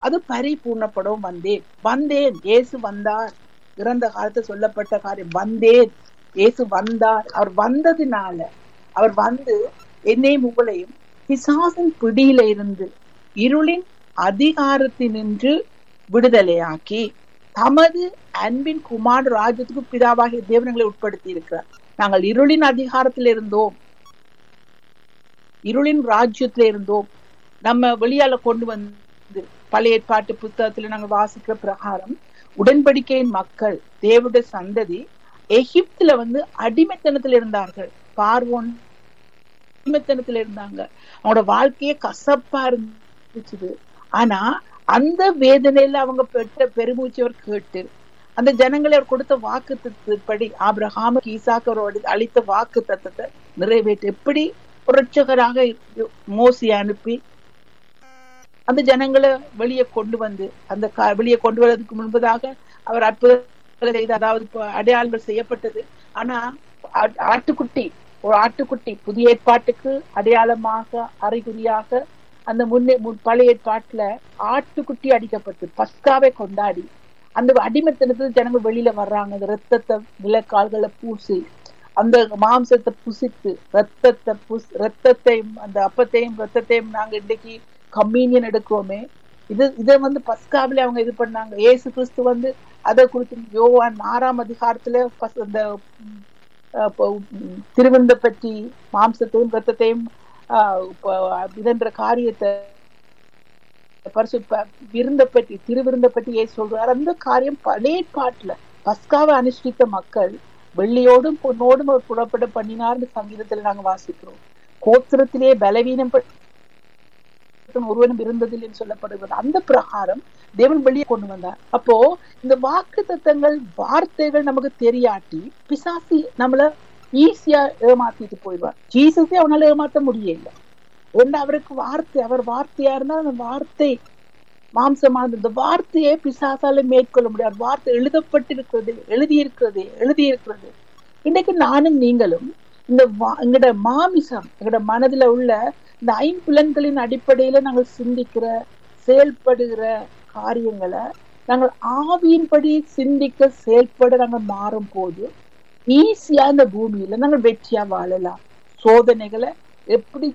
அது பரிபூர்ணப்படவும் வந்தேன் வந்தேன் இயேசு வந்தார் இறந்த காலத்துல சொல்லப்பட்ட காரியம் வந்தேன் இயேசு வந்தார் அவர் வந்ததுனால அவர் வந்து என்னையும் உங்களையும் பிசாசின் பிடியில இருந்து இருளின் அதிகாரத்தினின்று விடுதலையாக்கி தமது அன்பின் குமார் ராஜ்யத்துக்கு பிதாவாகிய தேவனங்களை உட்படுத்தி இருக்கிறார் நாங்கள் இருளின் அதிகாரத்தில் இருந்தோம் இருளின் ராஜ்யத்துல இருந்தோம் நம்ம வெளியால கொண்டு வந்து பழைய ஏற்பாட்டு புத்தகத்துல நாங்கள் வாசிக்கிற பிரகாரம் உடன்படிக்கையின் மக்கள் தேவடைய சந்ததி எகிப்துல வந்து அடிமைத்தனத்துல இருந்தார்கள் பார்வோன் அடிமைத்தனத்துல இருந்தாங்க அவங்களோட வாழ்க்கையே கசப்பா இருந்துச்சு ஆனா அந்த வேதனையில அவங்க பெற்ற பெருமூச்சு அவர் கேட்டு அந்த ஜனங்களை அவர் கொடுத்த வாக்கு படி ஆபிரஹாமுக்கு ஈசாக்கு அவரோட அளித்த வாக்கு தத்தத்தை நிறைவேற்ற எப்படி புரட்சகராக மோசி அனுப்பி அந்த ஜனங்களை வெளியே கொண்டு வந்து அந்த வெளியே கொண்டு வரதுக்கு முன்பதாக அவர் அற்புதம் செய்த அதாவது அடையாளங்கள் செய்யப்பட்டது ஆனா ஆட்டுக்குட்டி ஒரு ஆட்டுக்குட்டி புதிய ஏற்பாட்டுக்கு அடையாளமாக அறிகுறியாக அந்த முன்னே பழைய ஏற்பாட்டுல ஆட்டுக்குட்டி அடிக்கப்பட்டு பஸ்காவை கொண்டாடி அந்த அடிமைத்தனத்துல ஜனங்கள் வெளியில வர்றாங்க அந்த ரத்தத்தை விலக்கால்களை பூசி அந்த மாம்சத்தை புசித்து ரத்தத்தை புஸ் ரத்தத்தையும் அந்த அப்பத்தையும் ரத்தத்தையும் நாங்க இன்னைக்கு கம்யூனியன் எடுக்கிறோமே இது இதை வந்து பஸ்காவில அவங்க இது பண்ணாங்க ஏசு கிறிஸ்து வந்து அதை குறித்து யோவான் ஆறாம் அதிகாரத்துல அந்த திருவிருந்த பற்றி மாம்சத்தையும் ரத்தத்தையும் இதன்ற காரியத்தை பரிசு விருந்த பற்றி திருவிருந்த பற்றி ஏ சொல்றாரு அந்த காரியம் பழைய பாட்டுல பஸ்காவை அனுஷ்டித்த மக்கள் வெள்ளியோடும் பொண்ணோடும் அவர் புறப்பட பண்ணினார்னு சங்கீதத்துல நாங்க வாசிக்கிறோம் கோத்திரத்திலே பலவீனம் ஒருவனும் இருந்ததில்லை சொல்லப்படுகிறது அந்த பிரகாரம் தேவன் வெளியே கொண்டு வந்தார் அப்போ இந்த வாக்கு தத்தங்கள் வார்த்தைகள் நமக்கு தெரியாட்டி பிசாசி நம்மள ஈஸியா ஏமாத்திட்டு போயிடுவார் ஜீசஸே அவனால ஏமாத்த முடியல ஏன்னா அவருக்கு வார்த்தை அவர் வார்த்தையா இருந்தா அந்த வார்த்தை மாம்சமான இந்த வார்த்தையை பிசாசால மேற்கொள்ள முடியாது வார்த்தை எழுதப்பட்டிருக்கிறது எழுதியிருக்கிறது எழுதியிருக்கிறது இன்னைக்கு நானும் நீங்களும் இந்த எங்கட மாமிசம் எங்கட மனதுல உள்ள இந்த ஐம்புலன்களின் அடிப்படையில நாங்கள் சிந்திக்கிற செயல்படுகிற காரியங்களை நாங்கள் ஆவியின்படி சிந்திக்க செயல்பட நாங்கள் மாறும் போது ஈஸியா இந்த பூமியில நாங்கள் வெற்றியா வாழலாம் சோதனைகளை எப்படி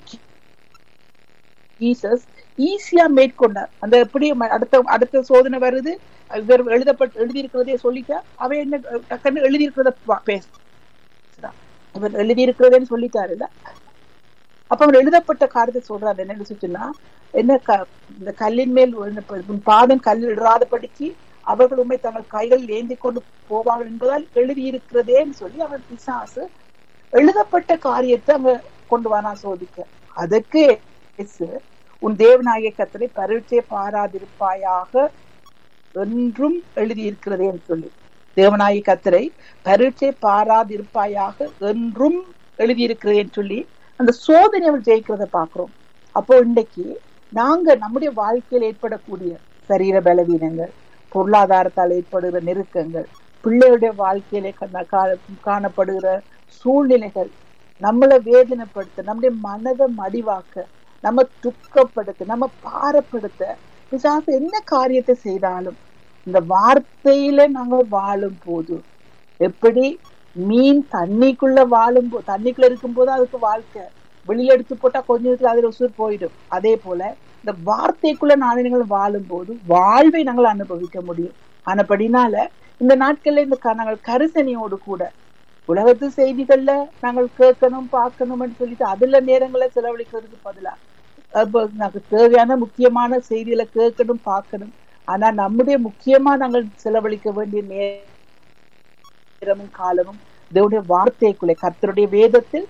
ஜீசஸ் ஈஸியா மேற்கொண்டார் அந்த எப்படி அடுத்த அடுத்த சோதனை வருது இவர் எழுதப்பட்டு எழுதியிருக்கிறதே சொல்லிட்டா அவ என்ன டக்குன்னு எழுதியிருக்கிறத பேசுறான் இவர் எழுதியிருக்கிறதேன்னு சொல்லிட்டாருல்ல அப்ப அவர் எழுதப்பட்ட காரியத்தை சொல்றாரு என்ன சொன்னா என்ன இந்த கல்லின் மேல் பாதம் கல்லில் இடாதபடிக்கு அவர்கள் உண்மை தங்கள் கைகள் ஏந்தி கொண்டு போவார்கள் என்பதால் எழுதியிருக்கிறதேன்னு சொல்லி அவர் பிசாசு எழுதப்பட்ட காரியத்தை அங்க கொண்டு வானா சோதிக்க அதுக்கு உன் தேவநாயக கத்தரை பரீட்சை பாராதிருப்பாயாக என்றும் எழுதியிருக்கிறதேன்னு சொல்லி தேவநாயக கத்தரை பரீட்சை பாராதிருப்பாயாக என்றும் எழுதியிருக்கிறதேன்னு சொல்லி அந்த சோதனை அவள் ஜெயிக்கிறத பாக்குறோம் அப்போ இன்னைக்கு நாங்க நம்முடைய வாழ்க்கையில் ஏற்படக்கூடிய சரீர பலவீனங்கள் பொருளாதாரத்தால் ஏற்படுகிற நெருக்கங்கள் பிள்ளையுடைய வாழ்க்கையிலே காணப்படுகிற சூழ்நிலைகள் நம்மளை வேதனைப்படுத்த நம்முடைய மனதை மடிவாக்க நம்ம துக்கப்படுத்த நம்ம பாரப்படுத்த பிசாசு என்ன காரியத்தை செய்தாலும் இந்த வார்த்தையில நாங்க வாழும் போது எப்படி மீன் தண்ணிக்குள்ள வாழும் போ தண்ணிக்குள்ள இருக்கும் போது அதுக்கு வாழ்க்கை வெளியே எடுத்து போட்டா கொஞ்ச நேரத்துல அதுல உசுர் போயிடும் அதே போல இந்த வார்த்தைக்குள்ள நாளினங்கள் வாழும் போது வாழ்வை நாங்கள் அனுபவிக்க முடியும் ஆனப்படினால இந்த நாட்கள்ல இந்த நாங்கள் கரிசனையோடு கூட உலகத்து செய்திகள்ல நாங்கள் கேட்கணும் பார்க்கணும்னு சொல்லிட்டு அதுல நேரங்களை செலவழிக்கிறதுக்கு பதிலா நமக்கு தேவையான முக்கியமான செய்திகளை கேட்கணும் பார்க்கணும் ஆனா நம்முடைய முக்கியமா நாங்கள் செலவழிக்க வேண்டிய நேரமும் காலமும் தேவனுடைய வார்த்தைக்குள்ளே கர்த்தருடைய வேதத்தில்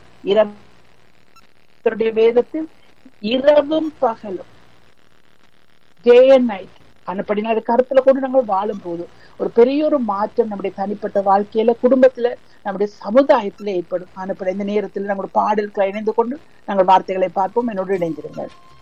இரவு வேதத்தில் இரவும் பகலும் டே அண்ட் நைட் அனுப்படினா அது கருத்துல கொண்டு நாங்கள் வாழும் போது ஒரு பெரிய ஒரு மாற்றம் நம்முடைய தனிப்பட்ட வாழ்க்கையில குடும்பத்துல நம்முடைய சமுதாயத்துல ஏற்படும் அனுப்பட இந்த நேரத்தில் நம்முடைய பாடல்களை இணைந்து கொண்டு நாங்கள் வார்த்தைகளை பார்ப்போம் என்னோடு இணைந்திருங்கள்